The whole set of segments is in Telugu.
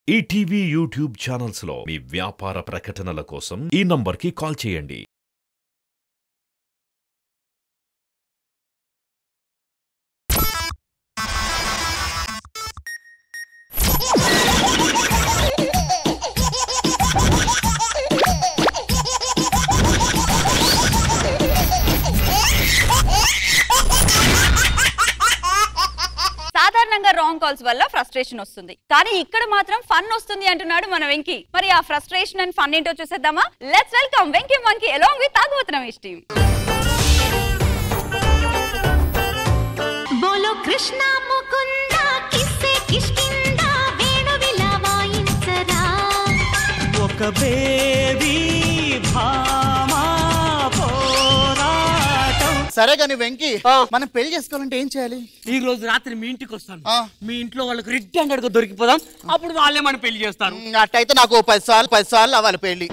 ఈటీవీ యూట్యూబ్ ఛానల్స్ లో మీ వ్యాపార ప్రకటనల కోసం ఈ నంబర్కి కాల్ చేయండి సాధారణంగా రాంగ్ కాల్స్ వల్ల ఫ్రస్ట్రేషన్ వస్తుంది కానీ ఇక్కడ మాత్రం ఫన్ వస్తుంది అంటున్నాడు మన వెంకీ మరి ఆ ఫ్రస్ట్రేషన్ అండ్ ఫన్ ఏంటో చూసేద్దామా let's welcome Venky monkey along with తాగుబోతున్నాం ఇష్టం బోలో కృష్ణ ముకుంద కిస్సే కిష్కింద వేణువిలా వాయించరా ఒక బేబీ భామా పోరాటం సరే కానీ వెంకీ ఆ. మనం పెళ్లి చేసుకోవాలంటే ఏం చేయాలి ఈ రోజు రాత్రి మీ ఇంటికి వస్తాను ఆ. మీ ఇంట్లో వాళ్ళకి రెడ్ హ్యాండెడ్ గా దొరికిపోదాం అప్పుడు వాళ్ళే మన పెళ్లి చేస్తారు ఉమ్, అట్టయితే నాకు ఓ పది సార్లు పది సార్లు అవ్వాలి పెళ్లి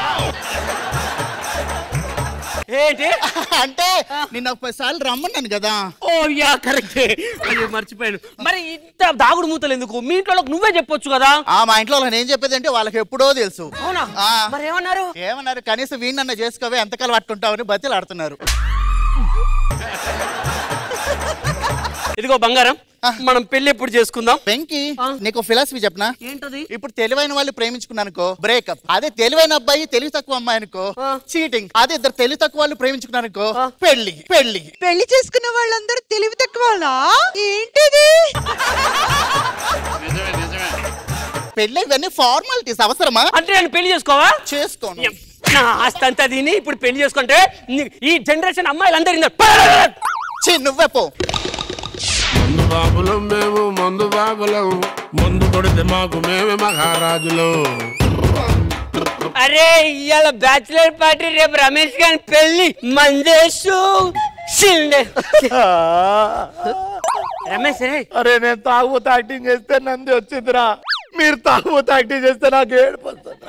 ఏంటి అంటే నిన్న ఒక పది సార్లు రమ్మన్నాను కదా ఓ యా కరెక్ట్ అయ్యో మర్చిపోయాను మరి ఇంత దాగుడు మూతలు ఎందుకు మీ ఇంట్లో వాళ్ళకి నువ్వే చెప్పొచ్చు కదా ఆ మా ఇంట్లో వాళ్ళని ఏం చెప్పేది అంటే వాళ్ళకి ఎప్పుడో తెలుసు అవునా ఆ. మరి ఏమన్నారు ఏమన్నారు కనీసం వీణన్న చేసుకోవే ఎంతకాలం పట్టుంటావని బతిలు ఆడుతున్నారు ఇదిగో బంగారం ఆ. మనం పెళ్లి ఎప్పుడు చేసుకుందాం వెంకీ ఆ. నీకు ఫిలాసఫీ చెప్పనా ఏంటది ఇప్పుడు తెలివైన వాళ్ళు ప్రేమించుకున్నానుకో బ్రేకప్ అదే తెలివైన అబ్బాయి తెలివి తక్కువ అమ్మాయి అనుకో ఆ. చీటింగ్ అదే ఇద్దరు తెలివి తక్కువ వాళ్ళు ప్రేమించుకున్నానుకో ఆ. పెళ్లి పెళ్లి పెళ్లి చేసుకున్న వాళ్ళందరూ తెలివి తక్కువ ఏంటిది పెళ్లి ఇవన్నీ ఫార్మాలిటీస్ అవసరమా అంటే నేను పెళ్లి చేసుకోవా చేసుకోను నా ఆస్తి అంతా దీని ఇప్పుడు పెళ్లి చేసుకుంటే నీ- ఈ జనరేషన్ అమ్మాయిలందరూ ఇంద- ఛీ, నువ్వే పో మందు బాబులం మేము మందు బాబులం మందు కొడితే మాకు మేమే మహారాజులం అరే ఇవాళ బ్యాచిలర్ పార్టీ రేపు రమేష్ గారి పెళ్లి మందేశు షిల్డే. రమేష్ రే అరే నేను తాగుబోతు యాక్టింగ్ చేస్తే నంది వచ్చిందిరా మీరు తాగుబోతు యాక్టింగ్ చేస్తే నాకు ఏడుపు వస్తుందిరా.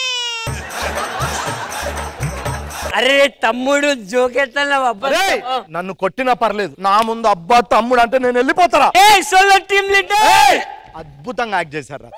అరే తమ్ముడు జోకెత్తన్నావు రేయ్, నన్ను కొట్టినా పర్లేదు నా ముందు అబ్బా తమ్ముడు అంటే నేను వెళ్ళిపోతారా ఏ సోలో టీమ్ లీడర్ ఏయ్, అద్భుతంగా యాక్ట్ చేశారా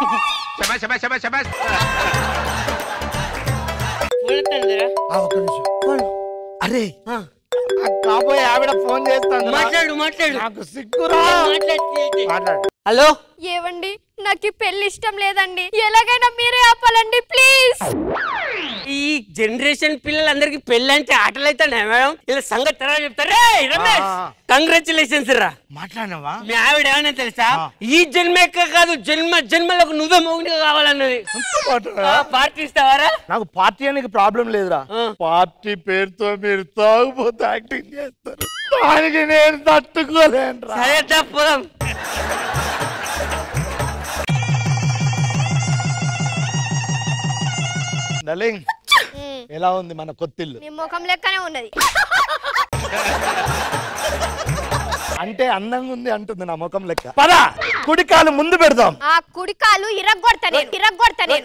అరే ఆ కాబోయే ఆవిడ ఫోన్ చేస్తాను మాట్లాడు మాట్లాడు నాకు సిగ్గురా మాట్లాడు మాట్లాడు హలో ఏవండి నాకు ఈ పెళ్లి ఇష్టం లేదండి ఎలాగైనా మీరే ఆపాలండి ప్లీజ్ ఈ జనరేషన్ పిల్లలందరికి పెళ్లి అంటే ఆటలు అయితే మేడం ఇలా సంగతి తర్వాత చెప్తారు రేయ్, రమేష్ ఆ. కంగ్రాచులేషన్స్ రా మాట్లాడినావా మీ ఆవిడ ఏమన్నా తెలుసా ఆ. ఈ జన్మేక కాదు జన్మ జన్మలకు నువ్వే మౌనిగా కావాలన్నది ఆ, పార్టీ ఇస్తావారా నాకు పార్టీ అనేది ప్రాబ్లం లేదురా ఆ. పార్టీ పేరుతో మీరు తాగుపోతే యాక్టింగ్ చేస్తారు దానికి నేను తట్టుకోలేనురా సరే తప్పుదాం డలింగ్ ఎలా ఉంది మన కొత్తిల్లు నీ ముఖం లెక్కనే ఉన్నది అంటే అందంగా ఉంది అంటుంది నా ముఖం లెక్క పద కుడికాలు ముందు పెడదాం ఆ కుడికాలు ఇరగ్గొడతా నేను ఇరగ్గొడతా నేను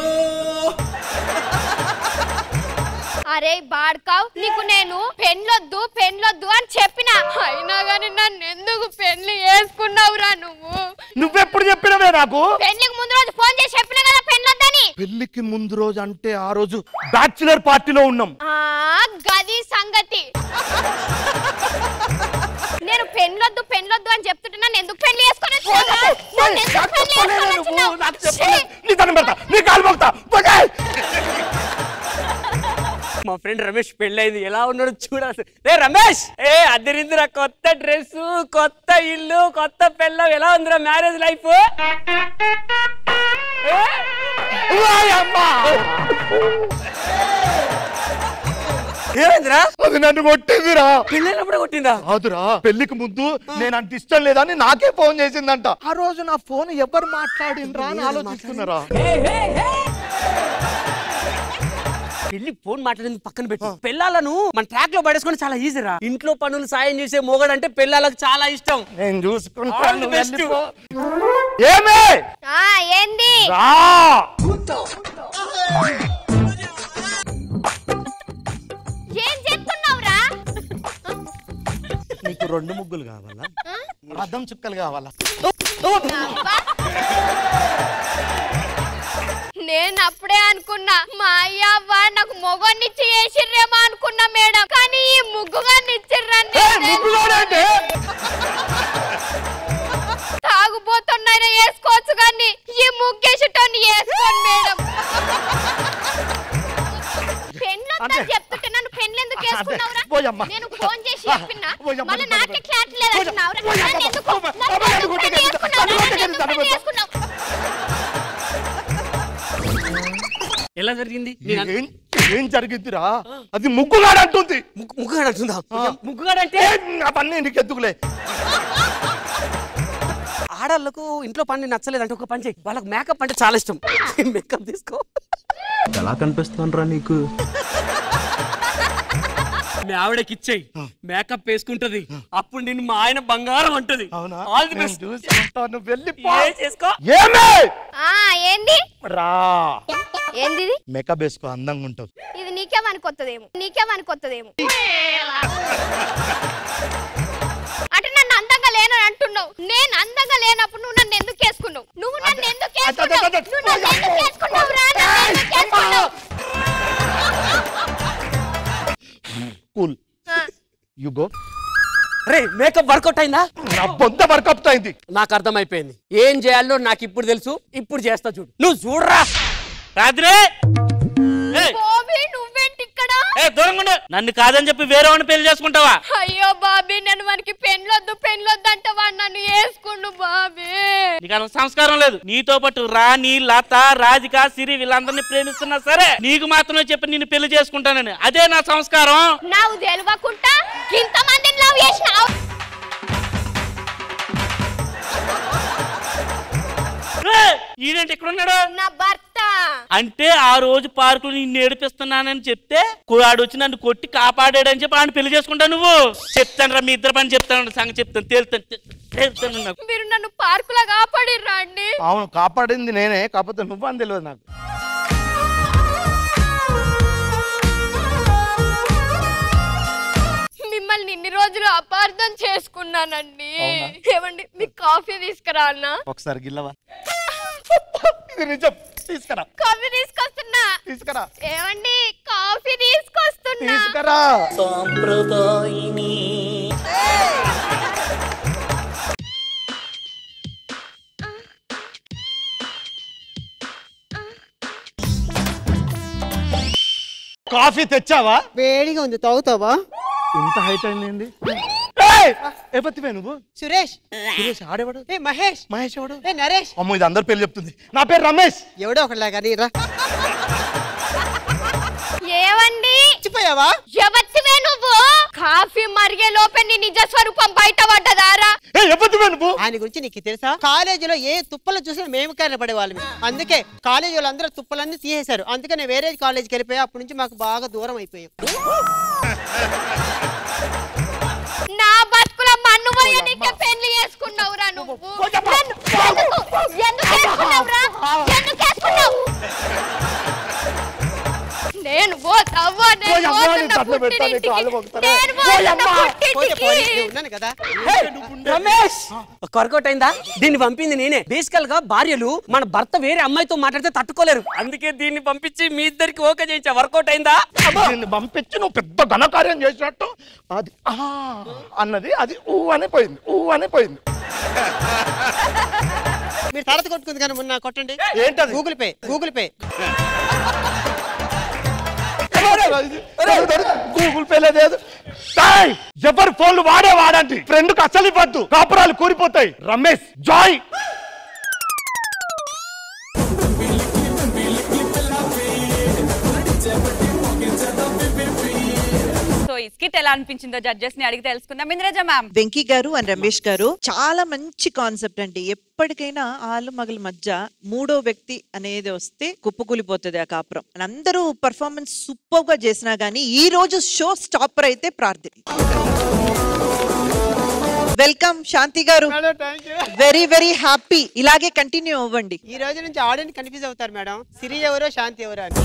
అరే బాడ్కావ్ నీకు నేను పెళ్ళొద్దు పెళ్ళొద్దు అని చెప్పిన అయినా గాని నన్ను ఎందుకు పెళ్లి చేసుకున్నావురా నువ్వు నువ్వెప్పుడు చెప్పినవే నాకు పెళ్లికి ముందు రోజు ఫోన్ చేసి చెప్పిన కదా పెళ్ళొద్దని పెళ్లికి ముందు రోజు అంటే ఆ రోజు బ్యాచులర్ పార్టీలో ఉన్నాం ఆ గది సంగతి నేను పెళ్ళొద్దు పెళ్ళొద్దు అని చెప్తుంటే నన్ను ఎందుకు పెళ్లి చేసుకొని వచ్చినావురా? నన్ను ఎందుకు పెళ్లి చేసుకొని వచ్చినావు? నాకు ఛీ! చెప్పలేదు. నీ దండం పెడతా నీ కాలు మోగుతా పోగా. మా ఫ్రెండ్ రమేష్ పెళ్ళైంది ఎలా ఉన్నాడు చూడాలి రే రమేష్ ఏ అద్దరిందిరా కొత్త డ్రెస్ కొత్త ఇల్లు కొత్త పెళ్ళం ఎలా ఉందిరా మ్యారేజ్ లైఫ్ వాయమ్మా. ఏమైందిరా అది నన్ను కొట్టిందిరా పెళ్ళైనప్పుడు కొట్టిందా కాదురా పెళ్లికి ముందు నేను అంత ఇష్టం లేదని నాకే ఫోన్ చేసిందంట ఆ రోజు నా ఫోన్ ఎవరు మాట్లాడిండ్రా అని ఆలోచిస్తున్నారా పెళ్లి ఫోన్ మాట్లాడేందుకు పక్కన పెట్టు పెళ్ళాలను మన ట్రాక్ లో పడేసుకొని చాలా ఈజీరా ఇంట్లో పనులు సాయం చేసే మొగడంటే పెళ్ళాలకు చాలా ఇష్టం నేను All చూసుకుంటాను the best. వెళ్ళిపో. ఏమే ఆ ఏంది రా ఏం చేస్తున్నావురా నీకు రెండు ముగ్గులు కావాలా రథం చుక్కలు కావాలా అబ్బా. నేను అప్పుడే అనుకున్నా మా అయ్య అవ్వ నాకు మొగోన్నిచ్చి వేసిర్రేమో అనుకున్నా మేడం కానీ ఈ ముగ్గుగాన్ని ఇచ్చిర్రండి ముగ్గులోనంటే తాగుబోతున్నైనా వేసుకోవచ్చు కానీ ఈ ముగ్గేసేటోని వేసుకోండి మేడం పెన్లు అంటే- వద్దని చెప్తుంటే నన్ను పెన్లు ఎందుకు వేసుకున్నావురా పోయమ్మా. నేను ఫోన్ చేసి చెప్పినా పోయమ్మా, మళ్ళీ పోయమ్మా. నాకే క్లారిటీ లేదంటున్నావురా పోయమ్మా, నన్ను ఎందుకు పోయమ్మా, నన్ను పోయమ్మా, ఎందుకు కొట్టకండి, పెళ్లి చేసుకున్నావురా? కొట్టకండి, నన్ను ఎందుకు కొట్టకండి, పెళ్లి చేసుకున్నావు? ఎలా జరిగింది నేను అన్- ఏం ఏం జరిగిందిరా అది ముగ్గుగాడు అంటుంది ముగ్గు- ముగ్గుగాడు అంటుందా ముగ్గుగాడు అంటే ఏ, అవన్నీ నీకు ఎందుకులే ఆడవాళ్ళకు ఇంట్లో పని నచ్చలేదు అంటే ఒక పని చేయి వాళ్ళకి మేకప్ అంటే చాలా ఇష్టం మేకప్ తీసుకో ఎలా కనిపిస్తాను నీకు మీ ఆవిడకి ఇచ్చేయి మేకప్ వేసుకుంటది అప్పుడు నిన్ను మా ఆయన బంగారం అంటది అవునా ఆల్ ది నేను బెస్ట్ చూసుకుంటాను వెళ్ళి పో. ఏ చేసుకో ఏమే ఆ ఏంది రా ఏంది ఇది? మేకప్ వేసుకో అందంగా ఉంటావు ఇది నీకేమని కొత్తదేమో నీకేమని కొత్తదేమో అంటే నన్ను అందంగా లేనని అంటున్నావు నేను అందంగా లేనప్పుడు నువ్వు నన్ను ఎందుకు వేసుకున్నావు నువ్వు నన్ను ఎందుకు వేసుకున్నావు అదే, అదే, నువ్వు నన్ను ఎందుకు వేసుకున్నావు రా నన్ను ఎందుకు వేసుకున్నావు కూల్ ఆ, యు గో రే మేకప్ వర్కౌట్ అయిందా నా బొంత వర్కప్ అయింది నాకు అర్థమైపోయింది ఏం చేయాలో నాకు ఇప్పుడు తెలుసు ఇప్పుడు చేస్తా చూడు నువ్వు చూడరా రాత్రి బాబీ నువ్వేంటి ఇక్కడ ఏ దూరంగా ఉండు. నన్ను కాదని చెప్పి వేరే వాడిని పెళ్లి చేసుకుంటావా అయ్యో బాబీ నేను మనకి పెళ్ళొద్దు పెళ్ళొద్దు అంటే వాడు నన్ను వేసుకుండు బాబీ నీకు అంత సంస్కారం లేదు నీతో పాటు రాణి లత రాధిక సిరి వీళ్ళందరినీ ప్రేమిస్తున్నా సరే నీకు మాత్రమే చెప్పి నిన్ను పెళ్లి చేసుకుంటానని అదే నా సంస్కారం నాకు తెలియకుండా ఇంతమందిని లవ్ చేసినావు ఏ, ఈడేంటి ఇక్కడ ఉన్నాడు నా భర్త అంటే ఆ రోజు పార్కులో నిన్ను ఏడిపిస్తున్నానని చెప్తే ఆడు వచ్చి నన్ను కొట్టి కాపాడాడని చెప్పి ఆయన పెళ్లి చేసుకుంటా నువ్వు చెప్తాను రా మీ ఇద్దరు పని చెప్తాను సంగతి చెప్తాను తేలుతాను తేలుతాను నాకు మీరు నన్ను పార్కులో కాపాడిర్రా అండి అవును కాపాడింది నేనే కాకపోతే నువ్వు అని తెలియదు నాకు మిమ్మల్ని ఇన్ని రోజులు అపార్థం చేసుకున్నానండి అవునా? ఏమండి మీకు కాఫీ తీసుకురా అన్న ఒకసారి గిల్లవా ఇది నిజం తీసుకురా కాఫీ తీసుకొస్తున్నా తీసుకురా ఏమండి కాఫీ తీసుకొస్తున్నా తీసుకురా కాఫీ తెచ్చావా వేడిగా ఉంది తాగుతావా ఇంత హైట్ అయింది ఏపత్తివే నువ్వు సురేష్ సురేష్ ఆడేవాడు ఏ మహేష్ మహేష్ ఎవడు ఏ నరేష్ అమ్మో ఇది అందరి పేరు చెప్తుంది నా పేరు రమేష్ ఎవడో ఒకటిలా కానీ రా ఏమండి మర్చిపోయావా ఎవత్తివే నువ్వు కాఫీ మరిగే లోపే నీ నిజ స్వరూపం బయట పడ్డదారా ఏ ఎప్పటివే నువ్వు ఆయన గురించి నీకు తెలుసా కాలేజీలో ఏ తుప్పలు చూసినా మేము కనపడే వాళ్ళం అందుకే కాలేజీ వాళ్ళందరూ తుప్పలన్నీ తీసేశారు అందుకనే వేరే కాలేజీకి వెళ్ళిపోయా అప్పటి నుంచి మాకు బాగా దూరం అయిపోయాం నా బతుకుల మన్ను పోయనికే పెళ్లి చేసుకున్నావురా నువ్వు నన్ను- ఎందుకు ఎందుకు చేసుకున్నావురా ఎందుకు చేసుకున్నావు నేను పోతావా నేను పోయమ్మా, పోతున్నా నేను తట్లో పెడతా, నీకు పుట్టినింటికి. కాళ్ళు మొక్కుతానే. నేను పోతున్నా పోయమ్మా. పోతే పోనీ, పుట్టింటికి. నేను ఉన్నాను కదా రమేష్ వర్కౌట్ అయిందా దీన్ని పంపింది నేనే బేసికల్ గా భార్యలు మన భర్త వేరే అమ్మాయితో మాట్లాడితే తట్టుకోలేరు అందుకే దీన్ని పంపించి మీ ఇద్దరికి ఓకే చేయించా వర్కౌట్ అయిందా నిన్ను పంపించి నువ్వు పెద్ద ఘనకార్యం చేసినట్టు అది ఆ అన్నది అది ఊ అని పోయింది ఊ అని పోయింది మీరు తరత కొట్టుకుంది కానీ మొన్న కొట్టండి ఏంటది? Google Pay Google Pay Google Pay లేదు ఏయ్! ఎవరు ఫోన్లు వాడే వాడండి ఫ్రెండ్ కు అసలు ఇవ్వద్దు కాపురాలు కూలిపోతాయి రమేష్ జాయ్ సో ఈ స్కిట్ ఎలా అనిపించిందో జడ్జెస్ ని అడిగి తెలుసుకుందాం ఇంద్రజ మ్యామ్ వెంకీ గారు అండ్ రమేష్ గారు చాలా మంచి కాన్సెప్ట్ అండి ఎప్పటికైనా ఆలు మగల మధ్య మూడో వ్యక్తి అనేది వస్తే కుప్పకూలిపోతుంది ఆ కాపురం And అందరూ పర్ఫార్మెన్స్ సూపర్ గా చేసినా గానీ ఈ రోజు షో స్టాపర్ అయితే ప్రార్థన వెల్కమ్ శాంతి గారు వెరీ వెరీ హ్యాపీ ఇలాగే కంటిన్యూ అవ్వండి ఈ రోజు నుంచి ఆడియన్స్ కన్ఫ్యూజ్ అవుతారు మేడం సిరి ఎవరో శాంతి ఎవరో అని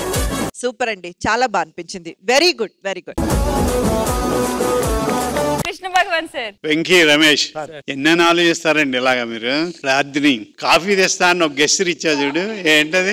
సూపర్ అండి చాలా బాగా అనిపించింది very good very good Bhagavan sir Venky Ramesh ఎన్నెన్ని ఆలోచిస్తారండి ఇలాగా మీరు రాత్రి కాఫీ తెస్తా అని ఒక గెస్టర్ ఇచ్చా చూడు ఏంటది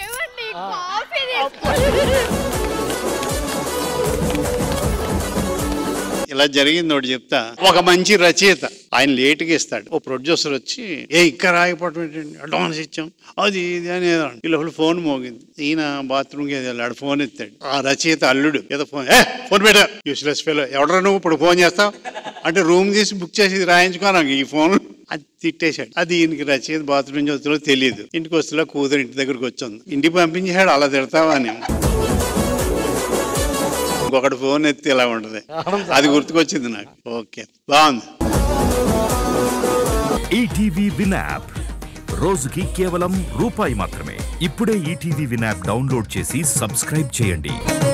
ఇలా జరిగింది ఒకటి చెప్తా ఒక మంచి రచయిత ఆయన లేట్గా ఇస్తాడు ఓ ప్రొడ్యూసర్ వచ్చి ఏ ఇక్కడ రాయిపోవటం ఏంటండి అడ్వాన్స్ ఇచ్చాం అది ఇది అని ఏదో అంటాడు. ఈ లోపల ఫోన్ మోగింది ఈయన బాత్రూమ్కి ఏదో వెళ్ళాడు ఫోన్ ఎత్తాడు ఆ రచయిత అల్లుడు ఏదో ఫోన్ ఏ ఫోన్ పెట్టా యూస్లెస్ ఫెలో ఎవడరా నువ్వు ఇప్పుడు ఫోన్ చేస్తావు అంటే రూమ్ తీసి బుక్ చేసి రాయించుకోను ఈ ఫోన్ అది తిట్టేశాడు అది ఈయనకి రచయిత బాత్రూమ్ నుంచి వస్తుందో తెలియదు ఇంటికి వస్తున్నా కూతురు ఇంటి దగ్గరికి వచ్చింది ఇంటికి పంపించాడు అలా తిడతావా అని ఇంకొకటి ఫోన్ ఎత్తి ఇలా ఉంటది అది గుర్తుకొచ్చింది నాకు ఓకే బాగుంది ఈటీవీ విన్ యాప్ రోజుకి కేవలం రూపాయి మాత్రమే ఇప్పుడే ఈటీవీ విన్ యాప్ డౌన్లోడ్ చేసి సబ్స్క్రైబ్ చేయండి